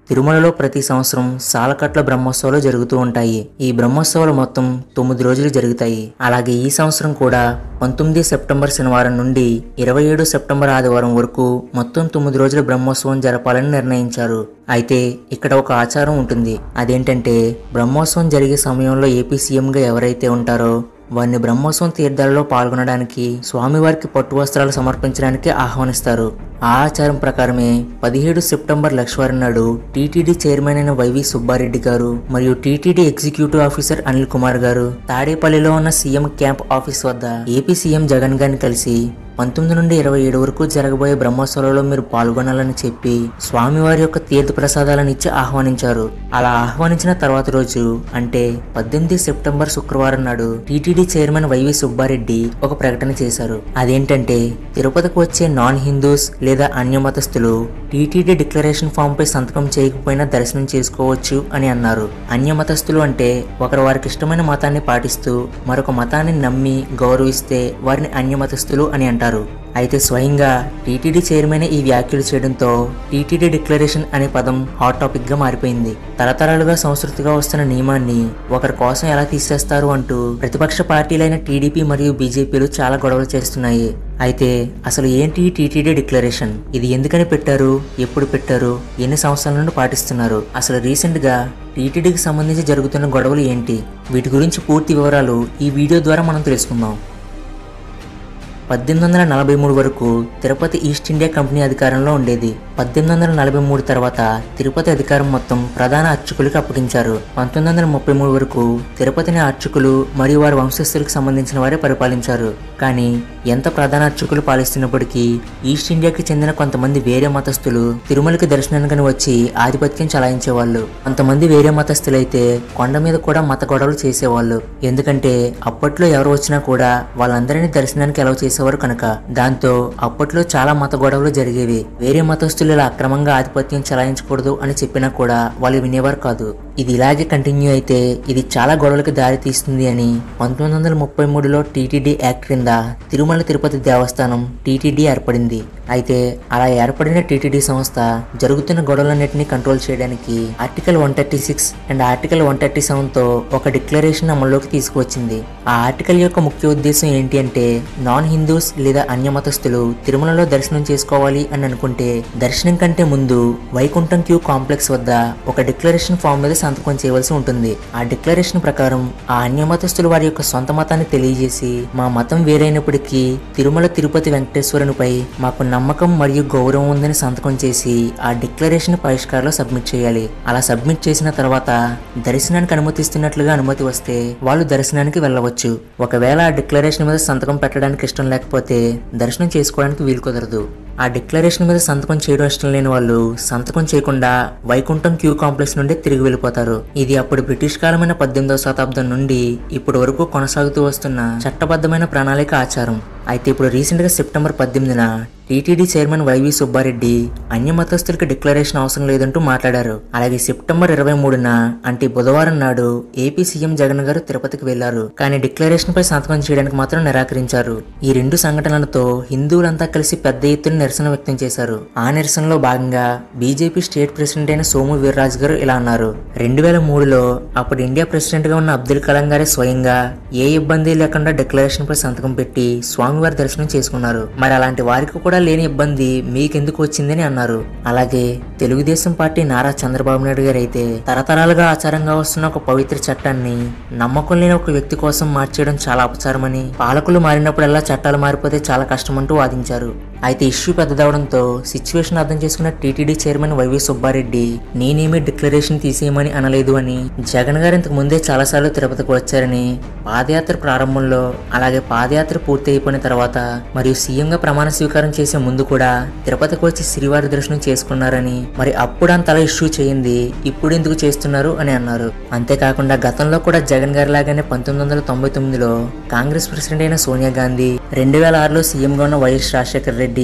తిరుమలలో ప్రతి సంవత్సరం సాలకట్ల బ్రహ్మోత్సవాలు జరుగుతూ ఉంటాయి ఈ బ్రహ్మోత్సవాలు మొత్తం తొమ్మిది రోజులు జరుగుతాయి అలాగే ఈ సంవత్సరం కూడా పంతొమ్మిది సెప్టెంబర్ శనివారం నుండి ఇరవై ఏడు సెప్టెంబర్ ఆదివారం వరకు మొత్తం తొమ్మిది రోజుల బ్రహ్మోత్సవం జరపాలని నిర్ణయించారు అయితే ఇక్కడ ఒక ఆచారం ఉంటుంది అదేంటంటే బ్రహ్మోత్సవం జరిగే సమయంలో ఏపీ సీఎంగా ఎవరైతే ఉంటారో వారిని బ్రహ్మోత్సవం తీర్థాలలో పాల్గొనడానికి స్వామివారికి పట్టు వస్త్రాలు సమర్పించడానికి ఆహ్వానిస్తారు ఆ ఆచారం ప్రకారమే పదిహేడు సెప్టెంబర్ లక్ష్వారం నాడు టీటీడీ చైర్మన్ అయిన వైవి సుబ్బారెడ్డి గారు మరియు TTD executive officer Anil Kumar garu తాడేపల్లిలో ఉన్న సీఎం క్యాంప్ ఆఫీస్ వద్ద ఏపీ సీఎం జగన్ గారిని కలిసి పంతొమ్మిది నుండి ఇరవై ఏడు వరకు జరగబోయే బ్రహ్మోత్సవాలలో మీరు పాల్గొనాలని చెప్పి స్వామివారి యొక్క తీర్థ ప్రసాదాలను ఇచ్చి ఆహ్వానించారు అలా ఆహ్వానించిన తర్వాత రోజు అంటే పద్దెనిమిది సెప్టెంబర్ శుక్రవారం నాడు టీటీడీ చైర్మన్ వైవి సుబ్బారెడ్డి ఒక ప్రకటన చేశారు అదేంటంటే తిరుపతికి వచ్చే నాన్ హిందూస్ లేదా అన్య మతస్థులు టీటీడీ డిక్లరేషన్ ఫామ్ పై సంతకం చేయకపోయినా దర్శనం చేసుకోవచ్చు అని అన్నారు అన్య మతస్థులు అంటే ఒకరు వారికి ఇష్టమైన మతాన్ని పాటిస్తూ మరొక మతాన్ని నమ్మి గౌరవిస్తే వారిని అన్య మతస్థులు అని అంటారు అయితే స్వయంగా టీటీడీ చైర్మన్ ఈ వ్యాఖ్యలు చేయడంతో టీటీడీ డిక్లరేషన్ అనే పదం హాట్ టాపిక్ గా మారిపోయింది తరతరాలుగా సంస్కృతిగా వస్తున్న నియమాన్ని ఒకరి కోసం ఎలా తీసేస్తారు అంటూ ప్రతిపక్ష పార్టీలైన టీడీపీ మరియు బీజేపీలు చాలా గొడవలు చేస్తున్నాయి అయితే అసలు ఏంటి ఈ టీటీడీ డిక్లరేషన్ ఇది ఎందుకని పెట్టారు ఎప్పుడు పెట్టారు ఎన్ని సంవత్సరాల నుండి పాటిస్తున్నారు అసలు రీసెంట్ గా టీటీడీకి సంబంధించి జరుగుతున్న గొడవలు ఏంటి వీటి గురించి పూర్తి వివరాలు ఈ వీడియో ద్వారా మనం తెలుసుకుందాం పద్దెనిమిది వందల నలభై మూడు వరకు తిరుపతి ఈస్ట్ ఇండియా కంపెనీ అధికారంలో ఉండేది పద్దెనిమిది వందల నలభై మూడు తర్వాత తిరుపతి అధికారం మొత్తం ప్రధాన అర్చకులకు అప్పగించారు పంతొమ్మిది వందల ముప్పై మూడు వరకు తిరుపతిని అర్చకులు మరియు వారి వంశస్థులకు సంబంధించిన వారే పరిపాలించారు కానీ ఎంత ప్రధాన అర్చకులు పాలిస్తున్నప్పటికీ ఈస్ట్ ఇండియాకి చెందిన కొంతమంది వేరే మతస్థులు తిరుమలకి దర్శనానికని వచ్చి ఆధిపత్యం చలాయించేవాళ్ళు కొంతమంది వేరే మతస్థులైతే కొండ మీద కూడా మత గొడవలు చేసేవాళ్ళు ఎందుకంటే అప్పట్లో ఎవరు వచ్చినా కూడా వాళ్ళందరినీ దర్శనానికి ఎలా చేసేవారు కనుక దాంతో అప్పట్లో చాలా మత గొడవలు జరిగేవి వేరే మతస్థులు ఇలా అక్రమంగా ఆధిపత్యం చలాయించకూడదు అని చెప్పినా కూడా వాళ్ళు వినేవారు కాదు ఇది ఇలాగే కంటిన్యూ అయితే ఇది చాలా గొడవలకు దారి తీస్తుంది అని పంతొమ్మిది వందల ముప్పై మూడులో టీటీడీ యాక్ట్ క్రింద తిరుమల తిరుపతి దేవస్థానం టీటీడీ ఏర్పడింది అయితే అలా ఏర్పడిన టీటీడీ సంస్థ జరుగుతున్న గొడవలన్నింటినీ కంట్రోల్ చేయడానికి article one thirty six and article one thirty సెవెన్తో ఒక డిక్లరేషన్ అమల్లోకి తీసుకువచ్చింది ఆ ఆర్టికల్ యొక్క ముఖ్య ఉద్దేశం ఏంటి అంటే నాన్ హిందూస్ లేదా అన్య మతస్థులు తిరుమలలో దర్శనం చేసుకోవాలి అని అనుకుంటే దర్శనం కంటే ముందు వైకుంఠం క్యూ కాంప్లెక్స్ వద్ద ఒక డిక్లరేషన్ ఫామ్ మీద సంతకం చేయవలసి ఉంటుంది ఆ డిక్లరేషన్ ప్రకారం ఆ అన్య మతస్థులు వారి యొక్క సొంత మతాన్ని తెలియజేసి మా మతం వేరైనప్పటికీ తిరుమల తిరుపతి వెంకటేశ్వరునిపై మాకు నమ్మకం మరియు గౌరవం ఉందని సంతకం చేసి ఆ డిక్లరేషన్ పరిష్కారంలో సబ్మిట్ చేయాలి అలా సబ్మిట్ చేసిన తర్వాత దర్శనానికి అనుమతిస్తున్నట్లుగా అనుమతి వస్తే వాళ్ళు దర్శనానికి వెళ్ళవచ్చు ఒకవేళ ఆ డిక్లరేషన్ మీద సంతకం పెట్టడానికి ఇష్టం లేకపోతే దర్శనం చేసుకోవడానికి వీలు కుదరదు ఆ డిక్లరేషన్ మీద సంతకం చేయడం ఇష్టం లేని వాళ్ళు సంతకం చేయకుండా వైకుంఠం క్యూ కాంప్లెక్స్ నుండి తిరిగి వెళ్ళిపోతారు ఇది అప్పుడు బ్రిటిష్ కాలమైన పద్దెనిమిదవ శతాబ్దం నుండి ఇప్పటి వరకు కొనసాగుతూ వస్తున్న చట్టబద్ధమైన ప్రణాళిక ఆచారం అయితే ఇప్పుడు రీసెంట్ గా సెప్టెంబర్ పద్దెనిమిదిన టీటీడీ చైర్మన్ వైవి సుబ్బారెడ్డి అన్య మతస్థులకి డిక్లరేషన్ అవసరం లేదంటూ మాట్లాడారు అలాగే సెప్టెంబర్ ఇరవై మూడున అంటే బుధవారం నాడు ఏపీ సీఎం జగన్ గారు తిరుపతికి వెళ్లారు కానీ డిక్లరేషన్ పై సంతకం చేయడానికి మాత్రం నిరాకరించారు ఈ రెండు సంఘటనలతో హిందువులంతా కలిసి పెద్ద ఎత్తున నిరసన వ్యక్తం చేశారు ఆ నిరసనలో భాగంగా బీజేపీ స్టేట్ ప్రెసిడెంట్ అయిన సోము వీర్రాజు గారు ఇలా అన్నారు రెండు వేల మూడులో అప్పుడు ఇండియా ప్రెసిడెంట్ గా ఉన్న అబ్దుల్ కలాం గారే స్వయంగా ఏ ఇబ్బంది లేకుండా డిక్లరేషన్ పై సంతకం పెట్టి స్వామివారి దర్శనం చేసుకున్నారు మరి అలాంటి వారికి కూడా లేని ఇబ్బంది మీకెందుకు వచ్చిందని అన్నారు అలాగే తెలుగుదేశం పార్టీ నారా చంద్రబాబు నాయుడు గారు అయితే తరతరాలుగా ఆచారంగా వస్తున్న ఒక పవిత్ర చట్టాన్ని నమ్మకం లేని ఒక వ్యక్తి కోసం మార్చేయడం చాలా అపచారమని పాలకులు మారినప్పుడల్లా చట్టాలు మారిపోతే చాలా కష్టమంటూ వాదించారు అయితే ఇష్యూ పెద్దదవడంతో సిచ్యువేషన్ అర్థం చేసుకున్న టీటీడీ చైర్మన్ వైవి సుబ్బారెడ్డి నేనేమీ డిక్లరేషన్ తీసేయమని అనలేదు అని జగన్ గారు ఇంతకు ముందే చాలాసార్లు తిరుపతికి వచ్చారని పాదయాత్ర ప్రారంభంలో అలాగే పాదయాత్ర పూర్తి అయిపోయిన తర్వాత మరియు సీఎంగా ప్రమాణ స్వీకారం చేసే ముందు కూడా తిరుపతికి వచ్చి శ్రీవారి దర్శనం చేసుకున్నారని మరి అప్పుడు అంతలా ఇష్యూ చేయింది ఇప్పుడు ఎందుకు చేస్తున్నారు అని అన్నారు అంతేకాకుండా గతంలో కూడా జగన్ గారి లాగానే పంతొమ్మిది వందల తొంభై తొమ్మిదిలో కాంగ్రెస్ ప్రెసిడెంట్ అయిన సోనియా గాంధీ రెండు వేల ఆరులో సీఎంగా ఉన్న వైఎస్ రాజశేఖర రెడ్డి ఇలా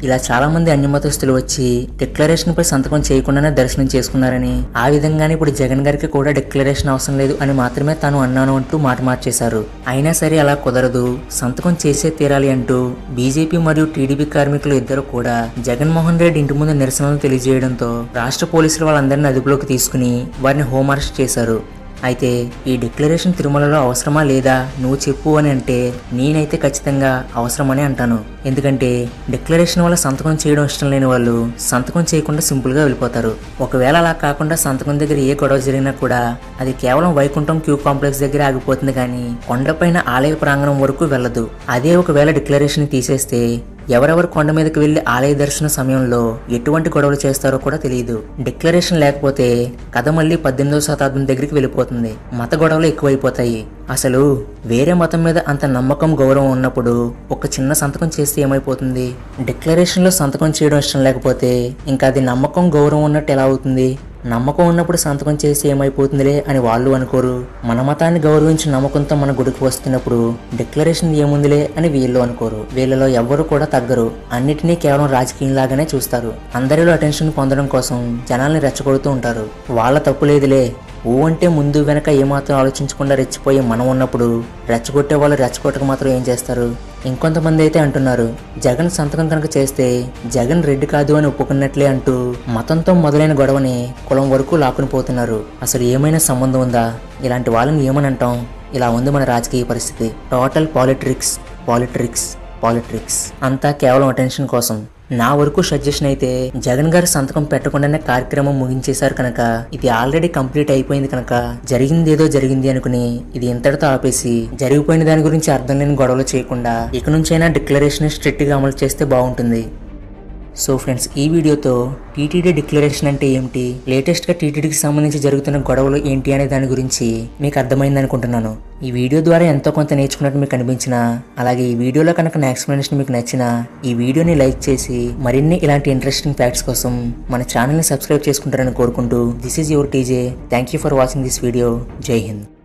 ఇలా చాలా మంది అన్యమతస్తులు వచ్చి డిక్లరేషన్ పై సంతకం చేయకుండానే దర్శనం చేసుకున్నారని ఆ విధంగానే ఇప్పుడు జగన్ గారికి కూడా డిక్లరేషన్ అవసరం లేదు అని మాత్రమే తాను అన్నాను అంటూ మాట మార్చేశారు అయినా సరే అలా కుదరదు సంతకం చేసే తీరాలి అంటూ బీజేపీ మరియు టీడీపీ కార్మికులు ఇద్దరు కూడా జగన్మోహన్ రెడ్డి ఇంటి ముందు నిరసనలు తెలియజేయడంతో రాష్ట్ర పోలీసులు వాళ్ళందరినీ అదుపులోకి తీసుకుని వారిని హోం అరెస్ట్ చేశారు అయితే ఈ డిక్లరేషన్ తిరుమలలో అవసరమా లేదా నువ్వు చెప్పు అని అంటే నేనైతే ఖచ్చితంగా అవసరమని అంటాను ఎందుకంటే డిక్లరేషన్ వల్ల సంతకం చేయడం ఇష్టం లేని వాళ్ళు సంతకం చేయకుండా సింపుల్గా వెళ్ళిపోతారు ఒకవేళ అలా కాకుండా సంతకం దగ్గర ఏ గొడవ జరిగినా కూడా అది కేవలం వైకుంఠం క్యూ కాంప్లెక్స్ దగ్గర ఆగిపోతుంది కానీ కొండపైన ఆలయ ప్రాంగణం వరకు వెళ్ళదు అదే ఒకవేళ డిక్లరేషన్ తీసేస్తే ఎవరెవరు కొండ మీదకి వెళ్లి ఆలయ దర్శన సమయంలో ఎటువంటి గొడవలు చేస్తారో కూడా తెలియదు డిక్లరేషన్ లేకపోతే కథ మళ్ళీ పద్దెనిమిదవ శతాబ్దం దగ్గరికి వెళ్ళిపోతుంది మత గొడవలు ఎక్కువైపోతాయి అసలు వేరే మతం మీద అంత నమ్మకం గౌరవం ఉన్నప్పుడు ఒక చిన్న సంతకం చేస్తే ఏమైపోతుంది డిక్లరేషన్లో సంతకం చేయడం ఇష్టం లేకపోతే ఇంకా అది నమ్మకం గౌరవం ఉన్నట్టు ఎలా అవుతుంది నమ్మకం ఉన్నప్పుడు సంతకం చేసి ఏమైపోతుందిలే అని వాళ్ళు అనుకోరు మన మతాన్ని గౌరవించి నమ్మకంతో మన గుడికి వస్తున్నప్పుడు డిక్లరేషన్ ఏముందిలే అని వీళ్ళు అనుకోరు వీళ్ళలో ఎవ్వరు కూడా తగ్గరు అన్నిటినీ కేవలం రాజకీయంలాగానే చూస్తారు అందరిలో అటెన్షన్ పొందడం కోసం జనాల్ని రెచ్చగొడుతూ ఉంటారు వాళ్ళ తప్పు లేదులే ఊ అంటే ముందు వెనక ఏమాత్రం ఆలోచించకుండా రెచ్చిపోయి మనం ఉన్నప్పుడు రెచ్చగొట్టే వాళ్ళు రెచ్చగొట్టక మాత్రం ఏం చేస్తారు ఇంకొంతమంది అయితే అంటున్నారు జగన్ సంతకం కనుక చేస్తే జగన్ రెడ్డి కాదు అని ఒప్పుకున్నట్లే అంటూ మతంతో మొదలైన గొడవని కులం వరకు లాక్కుని పోతున్నారు అసలు ఏమైనా సంబంధం ఉందా ఇలాంటి వాళ్ళని ఏమని అంటాం ఇలా ఉంది మన రాజకీయ పరిస్థితి టోటల్ పాలిట్రిక్స్ పాలిట్రిక్స్ పాలిట్రిక్స్ అంతా కేవలం అటెన్షన్ కోసం నా వరకు సజెషన్ అయితే జగన్ గారు సంతకం పెట్టకుండానే కార్యక్రమం ముగించేశారు కనుక ఇది ఆల్రెడీ కంప్లీట్ అయిపోయింది కనుక జరిగింది ఏదో జరిగింది అనుకుని ఇది ఇంతటితో ఆపేసి జరిగిపోయిన దాని గురించి అర్థం లేని గొడవలు చేయకుండా ఇక నుంచైనా డిక్లరేషన్ స్ట్రిక్ట్ గా అమలు చేస్తే బాగుంటుంది సో ఫ్రెండ్స్ ఈ వీడియోతో టీటీడీ డిక్లరేషన్ అంటే ఏమిటి లేటెస్ట్గా టీటీడీకి సంబంధించి జరుగుతున్న గొడవలు ఏంటి అనే దాని గురించి మీకు అర్థమైంది అనుకుంటున్నాను ఈ వీడియో ద్వారా ఎంతో కొంత నేర్చుకున్నట్టు మీకు అనిపించినా అలాగే ఈ వీడియోలో కనుక నా ఎక్స్ప్లెనేషన్ మీకు నచ్చినా ఈ వీడియోని లైక్ చేసి మరిన్ని ఇలాంటి ఇంట్రెస్టింగ్ ఫ్యాక్ట్స్ కోసం మన ఛానల్ని సబ్స్క్రైబ్ చేసుకుంటారని కోరుకుంటూ this is your TJ thank you for watching this video Jai Hind